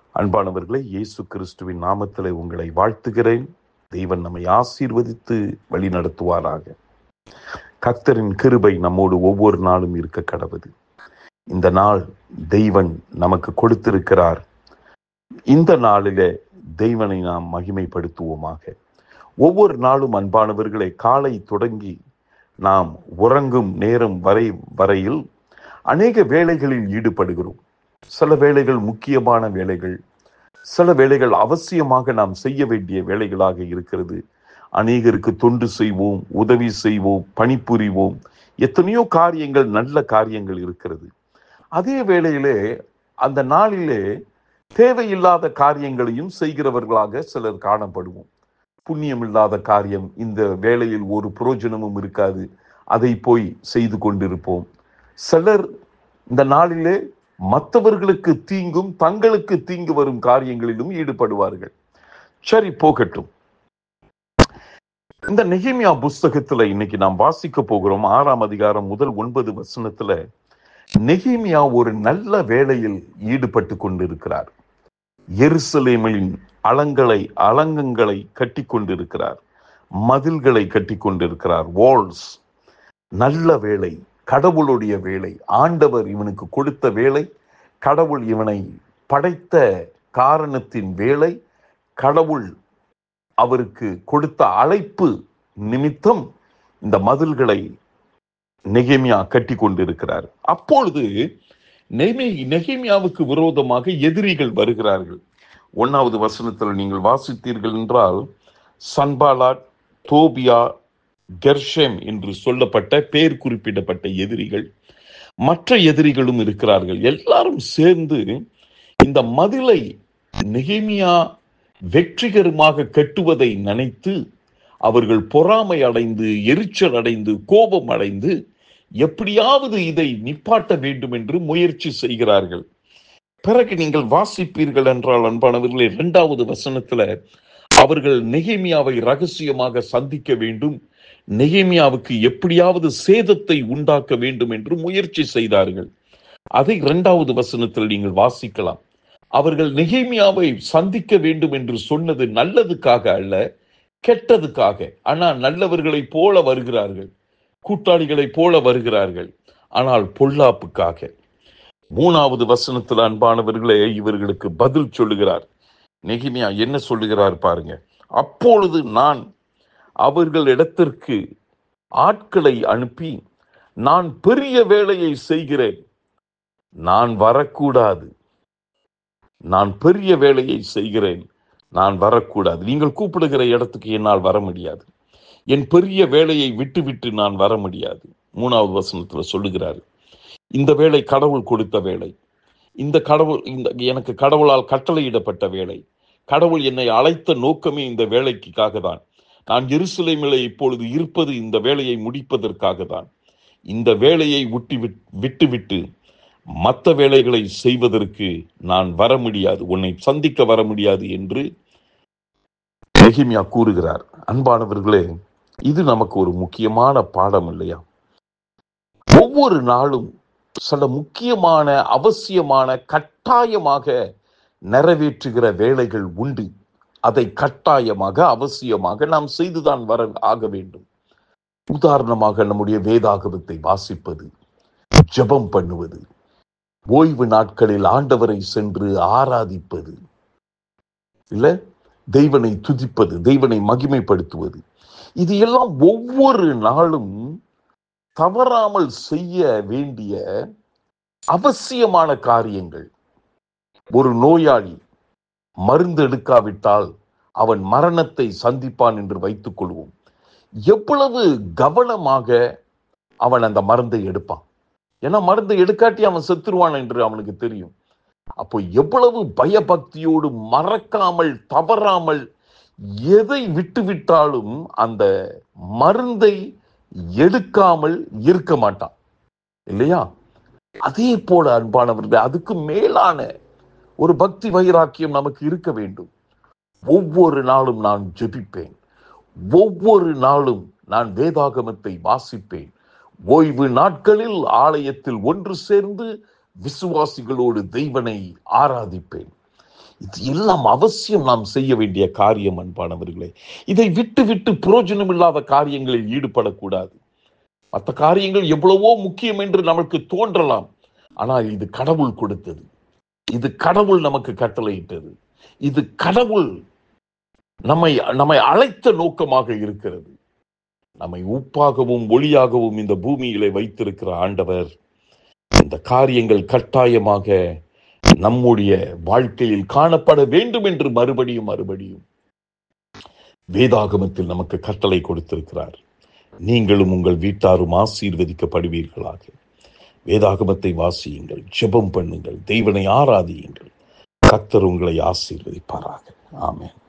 அன்பானவர்களே இயேசு கிறிஸ்துவின் நாமத்திலே உங்களை வாழ்த்துகிறேன் தெய்வன் நம்மை ஆசீர்வதித்து வழி நடத்துவாராக கர்த்தரின் கிருபை நம்மோடு ஒவ்வொரு நாளும் இருக்க கடவுது இந்த நாள் தெய்வன் நமக்கு கொடுத்திருக்கிறார் இந்த நாளிலே தெய்வனை நாம் மகிமைப்படுத்துவோமாக ஒவ்வொரு நாளும் அன்பானவர்களை காலை தொடங்கி நாம் உறங்கும் நேரம் வரை வரையில் அநேக வேலைகளில் ஈடுபடுகிறோம் சில வேலைகள் முக்கியமான வேலைகள் சில வேலைகள் அவசியமாக நாம் செய்ய வேண்டிய வேலைகளாக இருக்கிறது அநேகருக்கு தொண்டு செய்வோம் உதவி செய்வோம் பணிபுரிவோம் எத்தனையோ காரியங்கள் நல்ல காரியங்கள் இருக்கிறது அதே வேளையிலே அந்த நாளிலே தேவையில்லாத காரியங்களையும் செய்கிறவர்களாக சிலர் காணப்படுவோம் புண்ணியம் இல்லாத காரியம் இந்த வேலையில் ஒரு புரோஜனமும் இருக்காது அதை போய் செய்து கொண்டிருப்போம் சிலர் இந்த நாளிலே மற்றவர்களுக்கு தீங்கும் தங்களுக்கு தீங்கு வரும் காரியங்களிலும் ஈடுபடுவார்கள் சரி போகட்டும் இந்த நெகிமியா புஸ்தகத்துல இன்னைக்கு நாம் வாசிக்க போகிறோம் ஆறாம் அதிகாரம் முதல் ஒன்பது வசனத்துல நெகிமியா ஒரு நல்ல வேலையில் ஈடுபட்டு கொண்டிருக்கிறார் எருசலேமின் அலங்களை அலங்கங்களை கட்டி கொண்டிருக்கிறார் மதில்களை கட்டி கொண்டிருக்கிறார் வால்ஸ் நல்ல வேலை கடவுளுடைய வேலை ஆண்டவர் இவனுக்கு கொடுத்த வேலை கடவுள் இவனை படைத்த காரணத்தின் வேலை கடவுள் அவருக்கு கொடுத்த அழைப்பு நிமித்தம் இந்த மதில்களை நெகேமியா கட்டி கொண்டிருக்கிறார் அப்பொழுது நெகே நெகேமியாவுக்கு விரோதமாக எதிரிகள் வருகிறார்கள் ஒன்னாவது வசனத்தில் நீங்கள் வாசித்தீர்கள் என்றால் சன்பாலாட் தோபியா கெர்ஷேம் என்று சொல்லப்பட்ட பெயர் குறிப்பிடப்பட்ட எதிரிகள் மற்ற எதிரிகளும் இருக்கிறார்கள் எல்லாரும் சேர்ந்து இந்த மதிலை நெகேமியா வெற்றிகரமாக கட்டுவதை நினைத்து அவர்கள் பொறாமை அடைந்து எரிச்சல் அடைந்து கோபம் அடைந்து எப்படியாவது இதை நிப்பாட்ட வேண்டும் என்று முயற்சி செய்கிறார்கள் பிறகு நீங்கள் வாசிப்பீர்கள் என்றால் அன்பானவர்களே இரண்டாவது வசனத்துல அவர்கள் நெகேமியாவை ரகசியமாக சந்திக்க வேண்டும் நெகேமியாவுக்கு எப்படியாவது சேதத்தை உண்டாக்க வேண்டும் என்று முயற்சி செய்தார்கள் அதை இரண்டாவது வசனத்தில் நீங்கள் வாசிக்கலாம் அவர்கள் நெகேமியாவை சந்திக்க வேண்டும் என்று சொன்னது நல்லதுக்காக அல்ல கெட்டதுக்காக ஆனால் நல்லவர்களைப் போல வருகிறார்கள் கூட்டாளிகளைப் போல வருகிறார்கள் ஆனால் பொல்லாப்புக்காக மூணாவது வசனத்தில் அன்பானவர்களே இவர்களுக்கு பதில் சொல்லுகிறார் நெகிமியா என்ன சொல்லுகிறார் பாருங்க அப்பொழுது நான் அவர்கள் இடத்திற்கு ஆட்களை அனுப்பி நான் பெரிய வேலையை செய்கிறேன் நான் வரக்கூடாது நான் பெரிய வேலையை செய்கிறேன் நான் வரக்கூடாது நீங்கள் கூப்பிடுகிற இடத்துக்கு என்னால் வர முடியாது என் பெரிய வேலையை விட்டு விட்டு நான் வர முடியாது மூணாவது வசனத்துல சொல்லுகிறாரு இந்த வேலை கடவுள் கொடுத்த வேலை இந்த கடவுள் இந்த எனக்கு கடவுளால் கட்டளையிடப்பட்ட வேலை கடவுள் என்னை அழைத்த நோக்கமே இந்த வேலைக்காக தான் நான் எருசலேமில் இப்பொழுது இருப்பது இந்த வேலையை முடிப்பதற்காக தான் இந்த வேலையை விட்டு விட்டுவிட்டு மற்ற வேலைகளை செய்வதற்கு நான் வர முடியாது உன்னை சந்திக்க வர முடியாது என்று நெகிமியா கூறுகிறார் அன்பானவர்களே இது நமக்கு ஒரு முக்கியமான பாடம் இல்லையா ஒவ்வொரு நாளும் சில முக்கியமான அவசியமான கட்டாயமாக நிறைவேற்றுகிற வேலைகள் உண்டு அதை கட்டாயமாக அவசியமாக நாம் செய்துதான் வர ஆக வேண்டும் உதாரணமாக நம்முடைய வேதாகமத்தை வாசிப்பது ஜெபம் பண்ணுவது ஓய்வு நாட்களில் ஆண்டவரை சென்று ஆராதிப்பது இல்ல தெய்வனை துதிப்பது தெய்வனை மகிமைப்படுத்துவது இது எல்லாம் ஒவ்வொரு நாளும் தவறாமல் செய்ய வேண்டிய அவசியமான காரியங்கள் ஒரு நோயாளி மருந்து எடுக்காவிட்டால் அவன் மரணத்தை சந்திப்பான் என்று வைத்துக் கொள்வோம் எவ்வளவு கவனமாக அவன் அந்த மருந்தை எடுப்பான் ஏன்னா மருந்தை எடுக்காட்டி அவன் செத்துருவான் என்று அவனுக்கு தெரியும் அப்போ எவ்வளவு பயபக்தியோடு மறக்காமல் தவறாமல் எதை விட்டுவிட்டாலும் அந்த மருந்தை எடுக்காமல் இருக்க மாட்டான் இல்லையா அதே போல அன்பானவர்கள் அதுக்கு மேலான ஒரு பக்தி வைராக்கியம் நமக்கு இருக்க வேண்டும் ஒவ்வொரு நாளும் நான் ஜெபிப்பேன் ஒவ்வொரு நாளும் நான் வேதாகமத்தை வாசிப்பேன் ஓய்வு நாட்களில் ஆலயத்தில் ஒன்று சேர்ந்து விசுவாசிகளோடு தெய்வனை ஆராதிப்பேன் இது எல்லாம் அவசியம் நாம் செய்ய வேண்டிய காரியம் அன்பானவர்களே இதை விட்டு விட்டு புரோஜனம் இல்லாத காரியங்களில் ஈடுபடக்கூடாது மற்ற காரியங்கள் எவ்வளவோ முக்கியம் என்று நமக்கு தோன்றலாம் ஆனால் இது கடவுள் கொடுத்தது இது கடவுள் நமக்கு கட்டளையிட்டது இது கடவுள் நம்மை நம்மை அழைத்த நோக்கமாக இருக்கிறது நம்மை உப்பாகவும் ஒளியாகவும் இந்த பூமியிலே வைத்திருக்கிற ஆண்டவர் இந்த காரியங்கள் கட்டாயமாக நம்முடைய வாழ்க்கையில் காணப்பட வேண்டும் என்று மறுபடியும் மறுபடியும் வேதாகமத்தில் நமக்கு கட்டளை கொடுத்திருக்கிறார் நீங்களும் உங்கள் வீட்டாரும் ஆசீர்வதிக்கப்படுவீர்களாக வேதாகமத்தை வாசியுங்கள் ஜெபம் பண்ணுங்கள் தெய்வனை ஆராதியுங்கள் கத்தர் உங்களை ஆசீர்வதிப்பாராக ஆமென்